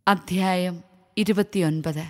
അധ്യായം ഇരുപത്തിയൊൻപത്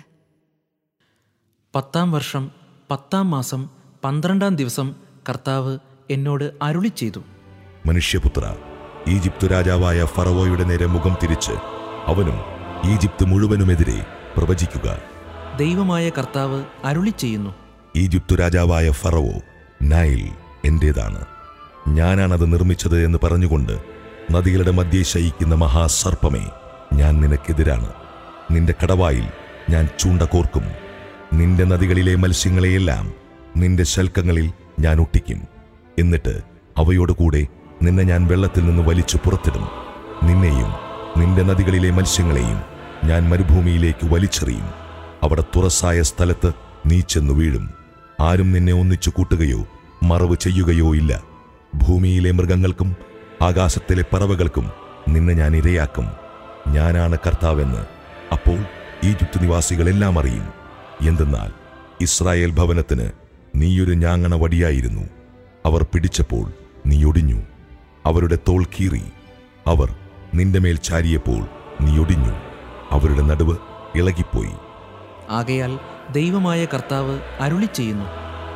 പത്താം വർഷം പത്താം മാസം പന്ത്രണ്ടാം ദിവസം കർത്താവ് എന്നോട് അരുളി ചെയ്തു മനുഷ്യപുത്ര ഈജിപ്ത് രാജാവായ ഫറവോയുടെ നേരെ മുഖം തിരിച്ച് അവനും ഈജിപ്ത് മുഴുവനുമെതിരെ പ്രവചിക്കുക ദൈവമായ കർത്താവ് അരുളി ചെയ്യുന്നു ഈജിപ്തു രാജാവായ ഫറവോ നൈൽ എന്റേതാണ് ഞാനാണത് നിർമ്മിച്ചത് എന്ന് പറഞ്ഞുകൊണ്ട് നദികളുടെ മധ്യേ ശയിക്കുന്ന മഹാസർപ്പമേ ഞാൻ നിനക്കെതിരാണ് നിന്റെ കടവായിൽ ഞാൻ ചൂണ്ട കോർക്കും നിന്റെ നദികളിലെ മത്സ്യങ്ങളെയെല്ലാം നിന്റെ ശൽക്കങ്ങളിൽ ഞാൻ ഒട്ടിക്കും എന്നിട്ട് അവയോട് കൂടെ നിന്നെ ഞാൻ വെള്ളത്തിൽ നിന്ന് വലിച്ചു പുറത്തിടും നിന്നെയും നിന്റെ നദികളിലെ മത്സ്യങ്ങളെയും ഞാൻ മരുഭൂമിയിലേക്ക് വലിച്ചെറിയും അവിടെ തുറസായ സ്ഥലത്ത് നീ ചെന്നു വീഴും ആരും നിന്നെ ഒന്നിച്ചു കൂട്ടുകയോ മറവ് ചെയ്യുകയോ ഇല്ല ഭൂമിയിലെ മൃഗങ്ങൾക്കും ആകാശത്തിലെ പറവകൾക്കും നിന്നെ ഞാൻ ഇരയാക്കും ഞാനാണ് കർത്താവെന്ന് അപ്പോൾ ഈജിപ്ത് നിവാസികളെല്ലാം അറിയും എന്തെന്നാൽ ഇസ്രായേൽ ഭവനത്തിന് നീയൊരു ഞാങ്ങണ വടിയായിരുന്നു അവർ പിടിച്ചപ്പോൾ നീ ഒടിഞ്ഞു അവരുടെ തോൾ കീറി അവർ നിന്റെ മേൽ ചാരിയപ്പോൾ നീ ഒടിഞ്ഞു അവരുടെ നടുവ് ഇളകിപ്പോയി ആകയാൽ ദൈവമായ കർത്താവ് അരുളി ചെയ്യുന്നു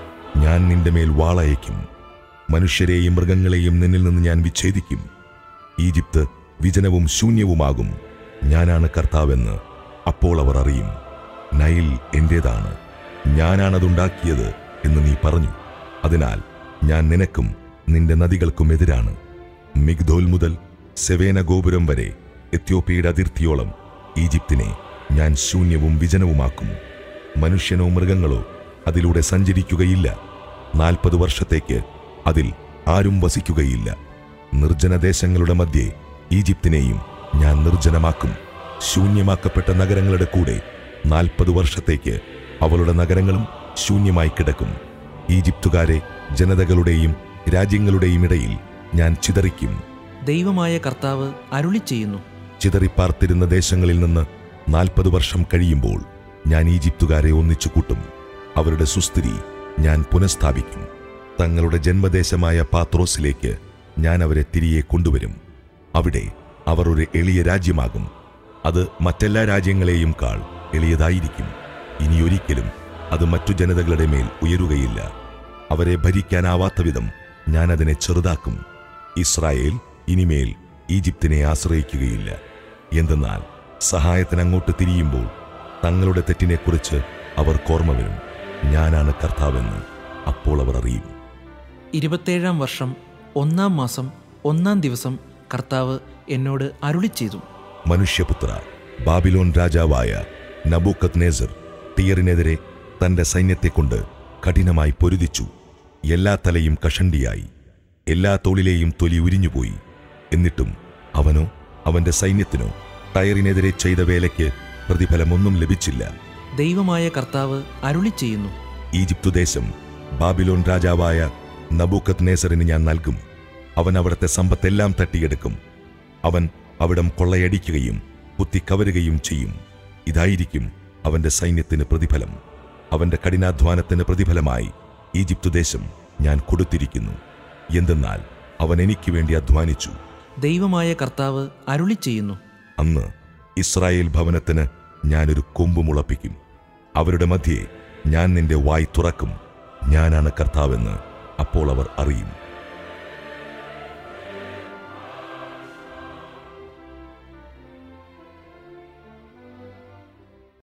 ഞാൻ നിന്റെ മേൽ വാളയക്കും മനുഷ്യരെയും മൃഗങ്ങളെയും നിന്നിൽ നിന്ന് ഞാൻ വിച്ഛേദിക്കും ഈജിപ്ത് വിജനവും ശൂന്യവുമാകും ഞാനാണ് കർത്താവെന്ന് അപ്പോൾ അവർ അറിയും നൈൽ എന്റേതാണ് ഞാനാണതുണ്ടാക്കിയത് എന്ന് നീ പറഞ്ഞു അതിനാൽ ഞാൻ നിനക്കും നിന്റെ നദികൾക്കും എതിരാണ് മിഗ്ദോൽ മുതൽ സെവേന ഗോപുരം വരെ എത്യോപ്യയുടെ അതിർത്തിയോളം ഈജിപ്തിനെ ഞാൻ ശൂന്യവും വിജനവുമാക്കും മനുഷ്യനോ മൃഗങ്ങളോ അതിലൂടെ സഞ്ചരിക്കുകയില്ല നാൽപ്പത് വർഷത്തേക്ക് അതിൽ ആരും വസിക്കുകയില്ല നിർജ്ജനദേശങ്ങളുടെ മധ്യേ ഈജിപ്തിനെയും ഞാൻ നിർജ്ജനമാക്കും ശൂന്യമാക്കപ്പെട്ട നഗരങ്ങളുടെ കൂടെ നാൽപ്പത് വർഷത്തേക്ക് അവളുടെ നഗരങ്ങളും ശൂന്യമായി കിടക്കും ഈജിപ്തുകാരെ ജനതകളുടെയും രാജ്യങ്ങളുടെയും ഇടയിൽ ഞാൻ ചിതറിക്കും ദൈവമായ കർത്താവ് അരുളി ചെയ്യുന്നു ചിതറിപ്പാർത്തിരുന്ന ദേശങ്ങളിൽ നിന്ന് നാൽപ്പത് വർഷം കഴിയുമ്പോൾ ഞാൻ ഈജിപ്തുകാരെ ഒന്നിച്ചു കൂട്ടും അവരുടെ സുസ്ഥിതി ഞാൻ പുനഃസ്ഥാപിക്കും തങ്ങളുടെ ജന്മദേശമായ പാത്രോസിലേക്ക് ഞാൻ അവരെ തിരികെ കൊണ്ടുവരും അവിടെ അവർ ഒരു എളിയ രാജ്യമാകും അത് മറ്റെല്ലാ രാജ്യങ്ങളെയും കാൾ എളിയതായിരിക്കും ഇനിയൊരിക്കലും അത് മറ്റു ജനതകളുടെ മേൽ ഉയരുകയില്ല അവരെ ഭരിക്കാനാവാത്ത വിധം ഞാൻ അതിനെ ചെറുതാക്കും ഇസ്രായേൽ ഇനിമേൽ ഈജിപ്തിനെ ആശ്രയിക്കുകയില്ല എന്തെന്നാൽ സഹായത്തിന് അങ്ങോട്ട് തിരിയുമ്പോൾ തങ്ങളുടെ തെറ്റിനെക്കുറിച്ച് അവർ കോർമ്മ വരും ഞാനാണ് കർത്താവെന്ന് അപ്പോൾ അവർ അറിയും ഇരുപത്തേഴാം വർഷം ഒന്നാം മാസം ഒന്നാം ദിവസം കർത്താവ് എന്നോട് അരുളി ചെയ്തു മനുഷ്യപുത്ര ബാബിലോൺ രാജാവായ നബൂക്കത് നേസർ ടിയറിനെതിരെ തന്റെ സൈന്യത്തെക്കൊണ്ട് കഠിനമായി പൊരുതിച്ചു എല്ലാ തലയും കഷണ്ടിയായി എല്ലാ തോളിലെയും തൊലി ഉരിഞ്ഞുപോയി എന്നിട്ടും അവനോ അവന്റെ സൈന്യത്തിനോ ടയറിനെതിരെ ചെയ്ത വേലയ്ക്ക് പ്രതിഫലമൊന്നും ലഭിച്ചില്ല ദൈവമായ കർത്താവ് അരുളി ചെയ്യുന്നു ഈജിപ്തു ദേശം ബാബിലോൺ രാജാവായ നബൂക്കത് നേസറിന് ഞാൻ നൽകും അവൻ അവിടുത്തെ സമ്പത്തെല്ലാം തട്ടിയെടുക്കും അവൻ അവിടം കൊള്ളയടിക്കുകയും കുത്തിക്കവരുകയും ചെയ്യും ഇതായിരിക്കും അവന്റെ സൈന്യത്തിന് പ്രതിഫലം അവന്റെ കഠിനാധ്വാനത്തിന് പ്രതിഫലമായി ഈജിപ്തു ദേശം ഞാൻ കൊടുത്തിരിക്കുന്നു എന്തെന്നാൽ അവൻ എനിക്ക് വേണ്ടി അധ്വാനിച്ചു ദൈവമായ കർത്താവ് അരുളി ചെയ്യുന്നു അന്ന് ഇസ്രായേൽ ഭവനത്തിന് ഞാനൊരു കൊമ്പ് മുളപ്പിക്കും അവരുടെ മധ്യേ ഞാൻ നിന്റെ വായ് തുറക്കും ഞാനാണ് കർത്താവെന്ന് അപ്പോൾ അവർ അറിയും